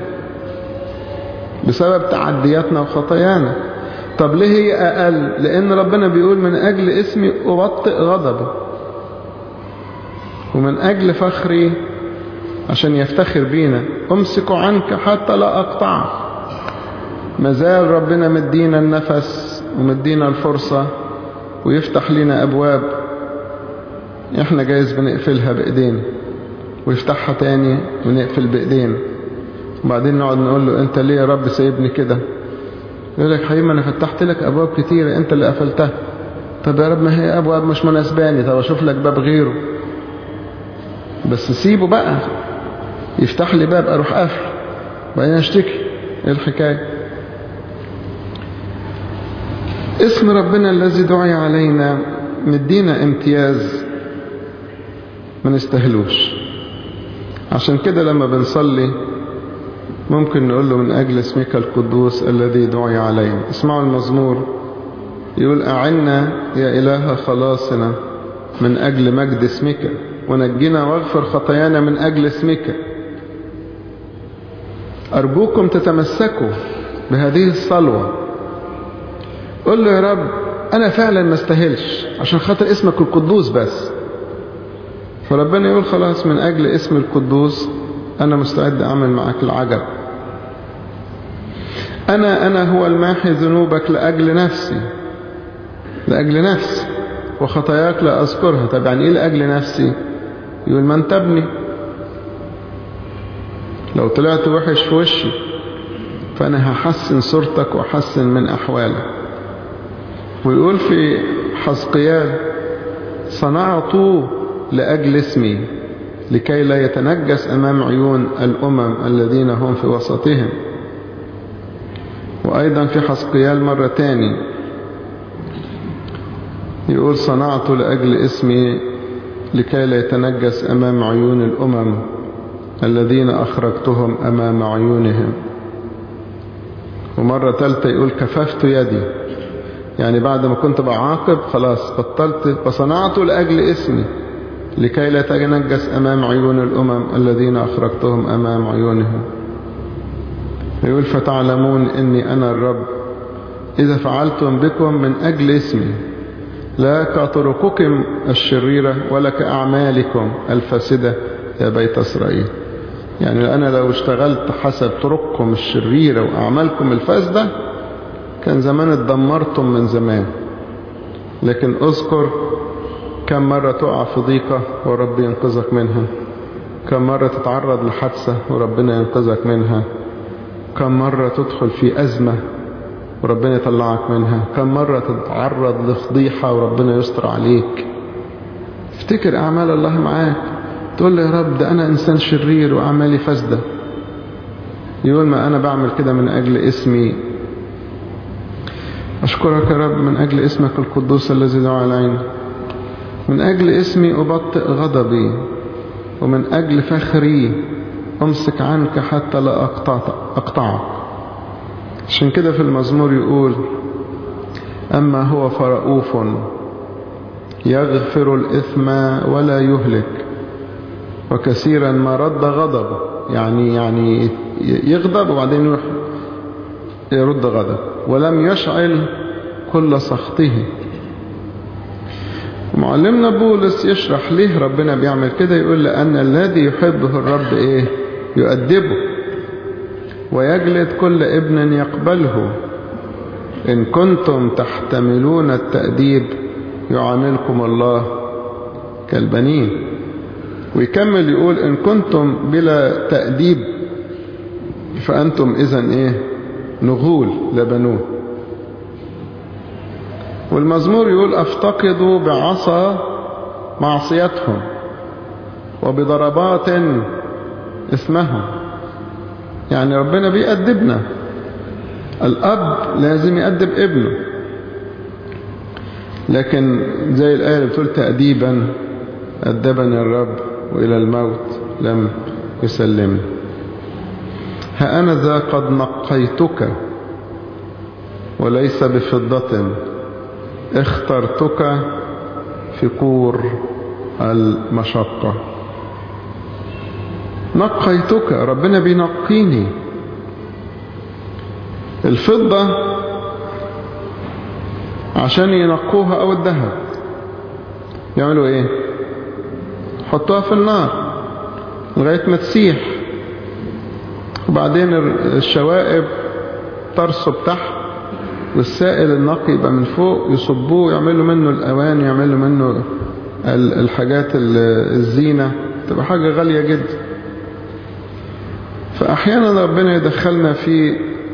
بسبب تعدياتنا وخطايانا طب ليه هي اقل لان ربنا بيقول من اجل اسمي ابطئ غضبي ومن اجل فخري عشان يفتخر بينا امسك عنك حتى لا اقطعك مازال ربنا مدينا النفس ومدينا الفرصة ويفتح لنا ابواب احنا جايز بنقفلها بايدينا ويفتحها تاني ونقفل بايدينا وبعدين نقعد نقول له انت ليه يا رب سايبني كده يقول لك حبيبي انا فتحت لك ابواب كتيرة انت اللي قفلتها طب يا رب ما هي ابواب مش مناسباني طب اشوف لك باب غيره بس سيبه بقى يفتح لي باب اروح قافل وبعدين اشتكي ايه الحكايه اسم ربنا الذي دعي علينا مدينا امتياز ما نستهلوش عشان كده لما بنصلي ممكن نقول له من أجل اسمك القدوس الذي دعي علينا اسمعوا المزمور يقول أعنا يا إله خلاصنا من أجل مجد اسمك ونجنا واغفر خطايانا من أجل اسمك أرجوكم تتمسكوا بهذه الصلوة قل له يا رب أنا فعلا ما استاهلش عشان خاطر اسمك القدوس بس فربنا يقول خلاص من أجل اسم القدوس أنا مستعد أعمل معك العجب أنا أنا هو الماحي ذنوبك لأجل نفسي لأجل نفسي وخطاياك لا أذكرها طب يعني إيه لأجل نفسي يقول ما انت ابني لو طلعت وحش في وشي فأنا هحسن صورتك وأحسن من أحوالك ويقول في حسقيال صنعت لأجل اسمي لكي لا يتنجس أمام عيون الأمم الذين هم في وسطهم وأيضا في حسقيال مرة تاني يقول صنعت لأجل اسمي لكي لا يتنجس أمام عيون الأمم الذين أخرجتهم أمام عيونهم ومرة ثالثة يقول كففت يدي يعني بعد ما كنت بعاقب خلاص بطلت فصنعت لأجل اسمي لكي لا تنجس أمام عيون الأمم الذين أخرجتهم أمام عيونهم يقول فتعلمون إني أنا الرب إذا فعلتم بكم من أجل اسمي لا كطرقكم الشريرة ولا كأعمالكم الفاسدة يا بيت إسرائيل يعني أنا لو اشتغلت حسب طرقكم الشريرة وأعمالكم الفاسدة كان زمان اتدمرتم من زمان لكن اذكر كم مرة تقع في ضيقة ورب ينقذك منها كم مرة تتعرض لحادثة وربنا ينقذك منها كم مرة تدخل في أزمة وربنا يطلعك منها كم مرة تتعرض لفضيحة وربنا يستر عليك افتكر أعمال الله معاك تقول له يا رب ده أنا إنسان شرير وأعمالي فاسدة يقول ما أنا بعمل كده من أجل اسمي أشكرك يا رب من أجل اسمك القدوس الذي دعا علينا من أجل اسمي أبطئ غضبي ومن أجل فخري أمسك عنك حتى لا أقطعك عشان كده في المزمور يقول أما هو فرؤوف يغفر الإثم ولا يهلك وكثيرا ما رد غضب يعني يعني يغضب وبعدين يروح يرد غضب ولم يشعل كل سخطه معلمنا بولس يشرح ليه ربنا بيعمل كده يقول لأن الذي يحبه الرب إيه يؤدبه ويجلد كل ابن يقبله إن كنتم تحتملون التأديب يعاملكم الله كالبنين ويكمل يقول إن كنتم بلا تأديب فأنتم إذن إيه نغول لبنون والمزمور يقول أفتقدوا بعصا معصيتهم وبضربات اسمهم يعني ربنا بيأدبنا الأب لازم يأدب ابنه لكن زي الآية اللي بتقول تأديبا أدبني الرب وإلى الموت لم يسلمني ها أنا ذا قد نقيتك وليس بفضة اخترتك في كور المشقة نقيتك ربنا بينقيني الفضة عشان ينقوها او الذهب يعملوا ايه حطوها في النار لغاية ما تسيح وبعدين الشوائب ترصب تحت والسائل النقي يبقى من فوق يصبوه يعملوا منه الأوان يعملوا منه الحاجات الزينة تبقى حاجة غالية جدا فأحيانا ربنا يدخلنا في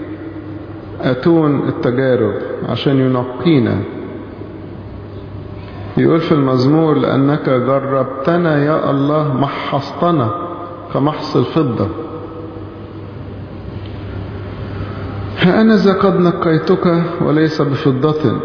أتون التجارب عشان ينقينا يقول في المزمور لأنك جربتنا يا الله محصتنا كمحص الفضة ها أنا ذا قد نقيتك وليس بفضة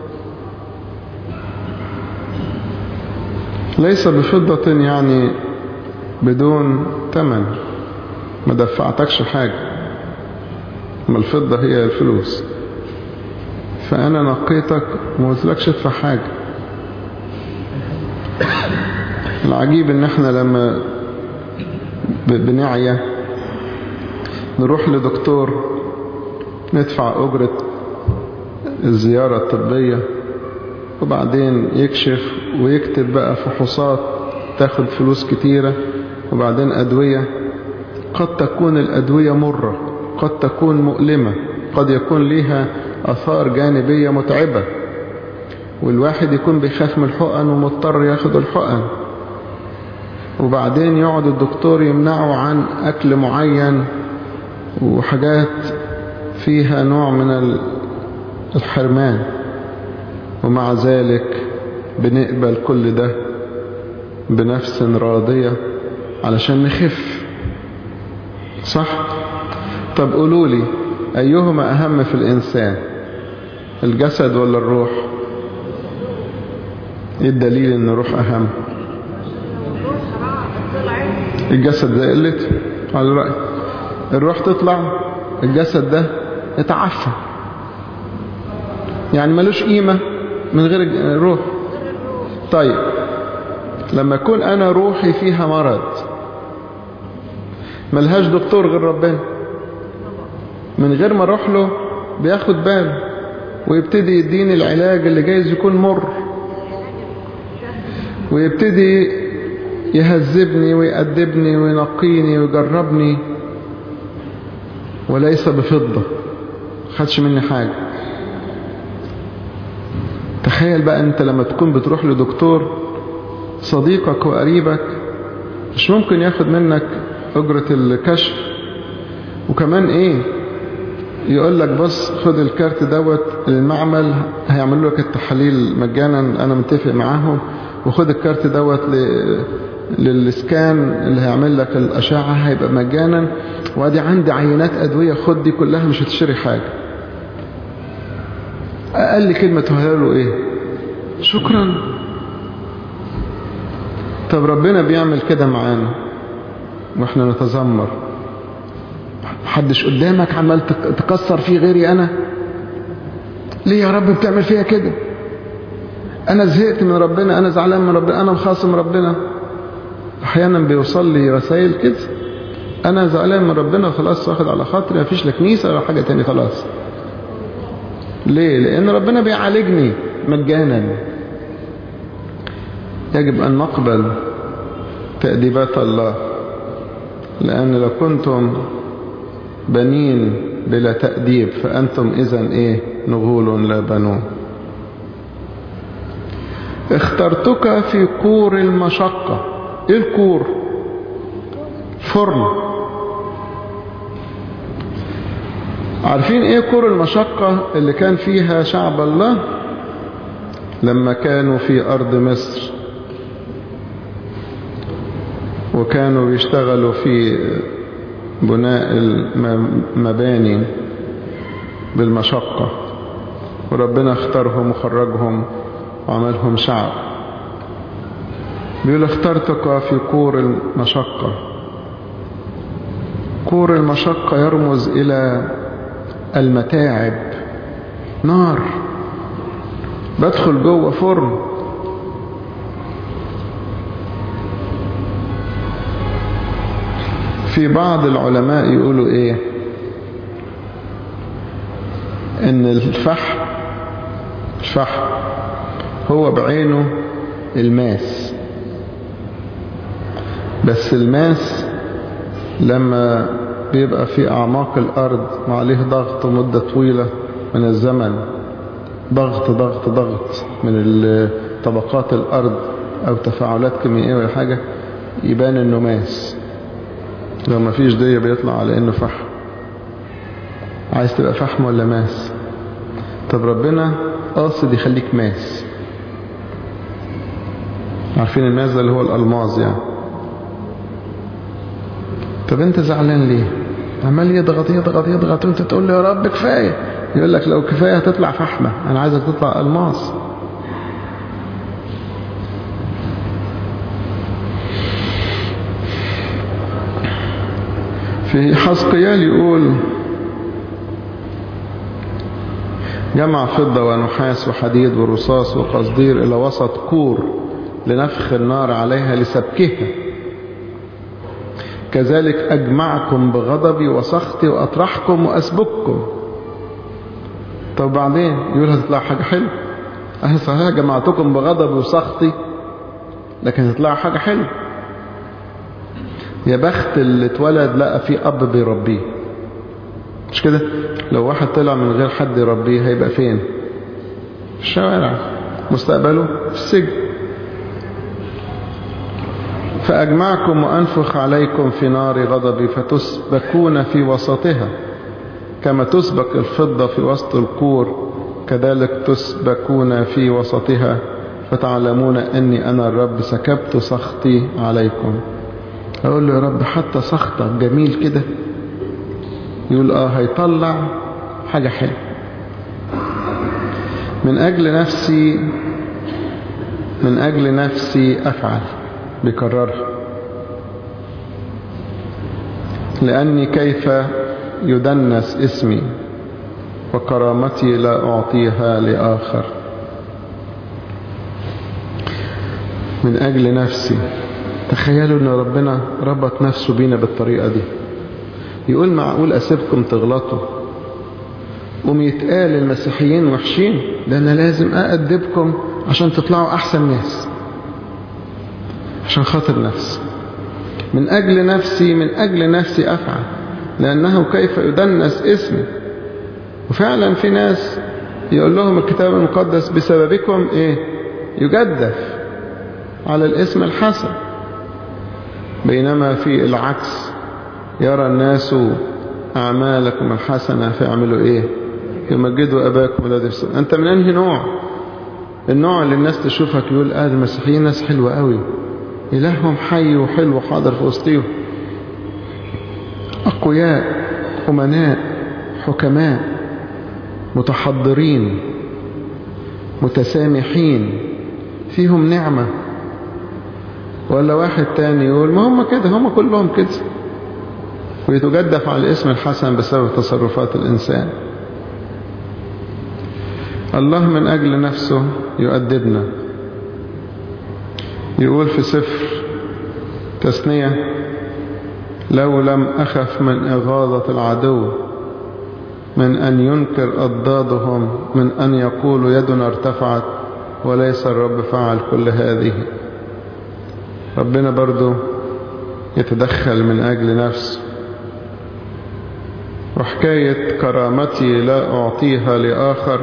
ليس بفضة يعني بدون ثمن ما دفعتكش حاجة ما الفضة هي الفلوس فأنا نقيتك ما قلتلكش ادفع حاجة العجيب ان احنا لما بنعيا نروح لدكتور ندفع أجرة الزيارة الطبية وبعدين يكشف ويكتب بقى فحوصات تاخد فلوس كتيرة وبعدين أدوية قد تكون الأدوية مرة قد تكون مؤلمة قد يكون لها أثار جانبية متعبة والواحد يكون بيخاف من الحقن ومضطر ياخد الحقن وبعدين يقعد الدكتور يمنعه عن أكل معين وحاجات فيها نوع من الحرمان ومع ذلك بنقبل كل ده بنفس راضية علشان نخف صح طب قولوا لي أيهما أهم في الإنسان الجسد ولا الروح ايه الدليل ان الروح اهم الجسد ده قلت على الرأي الروح تطلع الجسد ده اتعفى يعني ملوش قيمة من غير الروح طيب لما يكون انا روحي فيها مرض ملهاش دكتور غير ربنا من غير ما اروح له بياخد باله ويبتدي يديني العلاج اللي جايز يكون مر ويبتدي يهذبني ويأدبني وينقيني ويجربني وليس بفضة خدش مني حاجة تخيل بقى انت لما تكون بتروح لدكتور صديقك وقريبك مش ممكن ياخد منك اجرة الكشف وكمان ايه يقول لك بص خد الكارت دوت المعمل هيعملوا لك التحاليل مجانا انا متفق معاهم وخد الكارت دوت للسكان اللي هيعمل لك الاشعه هيبقى مجانا وادي عندي عينات ادويه خد دي كلها مش هتشتري حاجه اقل كلمه تقولها له ايه شكرا طب ربنا بيعمل كده معانا واحنا نتذمر محدش قدامك عمال تكسر فيه غيري انا ليه يا رب بتعمل فيها كده انا زهقت من ربنا انا زعلان من ربنا انا مخاصم ربنا احيانا بيوصل لي رسائل كده انا زعلان من ربنا خلاص واخد على خاطري مفيش لا كنيسه ولا حاجه تاني خلاص ليه لان ربنا بيعالجني مجانا يجب ان نقبل تأديبات الله لان لو كنتم بنين بلا تأديب فأنتم إذن إيه نغول لا بنون اخترتك في كور المشقة ايه الكور فرن عارفين ايه كور المشقة اللي كان فيها شعب الله لما كانوا في ارض مصر وكانوا بيشتغلوا في بناء المباني بالمشقة وربنا اختارهم وخرجهم وعملهم شعب بيقول اخترتك في كور المشقة كور المشقة يرمز إلى المتاعب نار بدخل جوه فرن في بعض العلماء يقولوا ايه ان الفحم الفحم هو بعينه الماس بس الماس لما بيبقى في أعماق الأرض وعليه ضغط مدة طويلة من الزمن ضغط ضغط ضغط من طبقات الأرض أو تفاعلات كيميائية ولا حاجة يبان إنه ماس لو ما فيش دية بيطلع على إنه فحم عايز تبقى فحم ولا ماس طب ربنا قاصد يخليك ماس عارفين الماس ده اللي هو الألماظ يعني طب انت زعلان ليه عمال يضغط يضغط يضغط وانت تقول له يا رب كفاية يقول لك لو كفاية هتطلع فحمة انا عايزك تطلع الماس في حسقيال يقول جمع فضة ونحاس وحديد ورصاص وقصدير إلى وسط كور لنفخ النار عليها لسبكها كذلك أجمعكم بغضبي وسخطي وأطرحكم وأسبككم طب بعدين يقول هتطلع حاجة حلوة أنا صحيح جمعتكم بغضبي وسخطي لكن هتطلع حاجة حلوة يا بخت اللي اتولد لقى فيه أب بيربيه مش كده لو واحد طلع من غير حد يربيه هيبقى فين في الشوارع مستقبله في السجن فأجمعكم وأنفخ عليكم في نار غضبي فتسبكون في وسطها كما تسبك الفضة في وسط الكور كذلك تسبكون في وسطها فتعلمون أني أنا الرب سكبت سخطي عليكم أقول له يا رب حتى سخطك جميل كده يقول آه هيطلع حاجة حلوة من أجل نفسي من أجل نفسي أفعل بيكررها لأني كيف يدنس اسمي وكرامتي لا أعطيها لآخر من أجل نفسي تخيلوا أن ربنا ربط نفسه بينا بالطريقة دي يقول معقول أسيبكم تغلطوا قوم يتقال المسيحيين وحشين ده أنا لازم أأدبكم عشان تطلعوا أحسن ناس عشان خاطر نفسي من أجل نفسي من أجل نفسي أفعل لأنه كيف يدنس اسمي وفعلا في ناس يقول لهم الكتاب المقدس بسببكم إيه يجدف على الاسم الحسن بينما في العكس يرى الناس أعمالكم الحسنة فيعملوا إيه يمجدوا أباكم الذي في السماء أنت من أنهي نوع النوع اللي الناس تشوفك يقول آه المسيحيين ناس حلوة قوي إلههم حي وحلو حاضر في وسطهم أقوياء أمناء حكماء متحضرين متسامحين فيهم نعمة ولا واحد تاني يقول ما هم كده هم كلهم كده ويتجدف على الاسم الحسن بسبب تصرفات الإنسان الله من أجل نفسه يؤدبنا يقول في سفر تثنية لو لم أخف من إغاظة العدو من أن ينكر أضدادهم من أن يقولوا يدنا ارتفعت وليس الرب فعل كل هذه ربنا برضو يتدخل من أجل نفسه وحكاية كرامتي لا أعطيها لآخر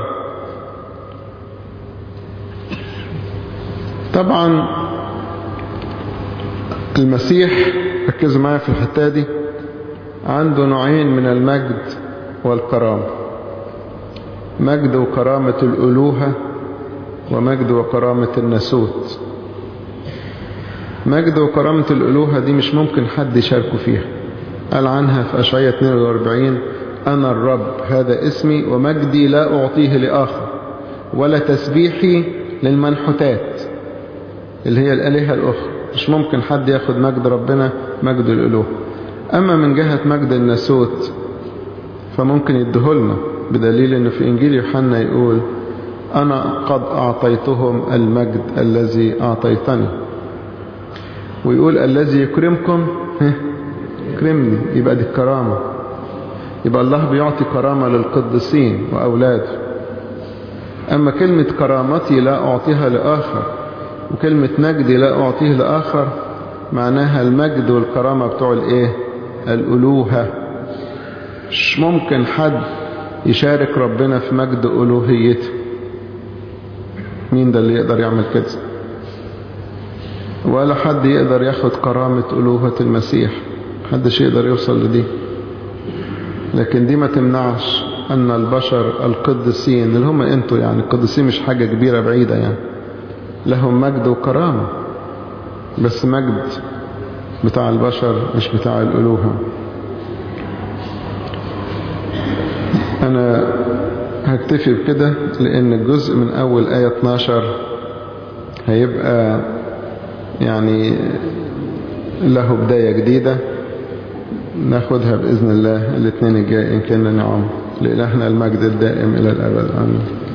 طبعا المسيح ركزوا معايا في الحتة دي عنده نوعين من المجد والكرامة مجد وكرامة الألوهة ومجد وكرامة الناسوت مجد وكرامة الألوهة دي مش ممكن حد يشاركه فيها قال عنها في أشعية 42 أنا الرب هذا اسمي ومجدي لا أعطيه لآخر ولا تسبيحي للمنحوتات اللي هي الآلهة الأخرى مش ممكن حد ياخد مجد ربنا مجد الألوه أما من جهة مجد الناسوت فممكن يدهلنا بدليل أنه في إنجيل يوحنا يقول أنا قد أعطيتهم المجد الذي أعطيتني ويقول الذي يكرمكم يكرمني يبقى دي الكرامة يبقى الله بيعطي كرامة للقديسين وأولاده أما كلمة كرامتي لا أعطيها لآخر وكلمة مجدي لا أعطيه لآخر معناها المجد والكرامة بتوع الإيه الألوهة مش ممكن حد يشارك ربنا في مجد ألوهيته مين ده اللي يقدر يعمل كده ولا حد يقدر ياخد كرامة ألوهة المسيح محدش يقدر يوصل لدي لكن دي ما تمنعش أن البشر القدسين اللي هم أنتوا يعني القدسين مش حاجة كبيرة بعيدة يعني لهم مجد وكرامة بس مجد بتاع البشر مش بتاع الألوهة أنا هكتفي بكده لأن الجزء من أول آية 12 هيبقى يعني له بداية جديدة ناخدها بإذن الله الاثنين الجاي إن كان نعم لإلهنا المجد الدائم إلى الأبد آمين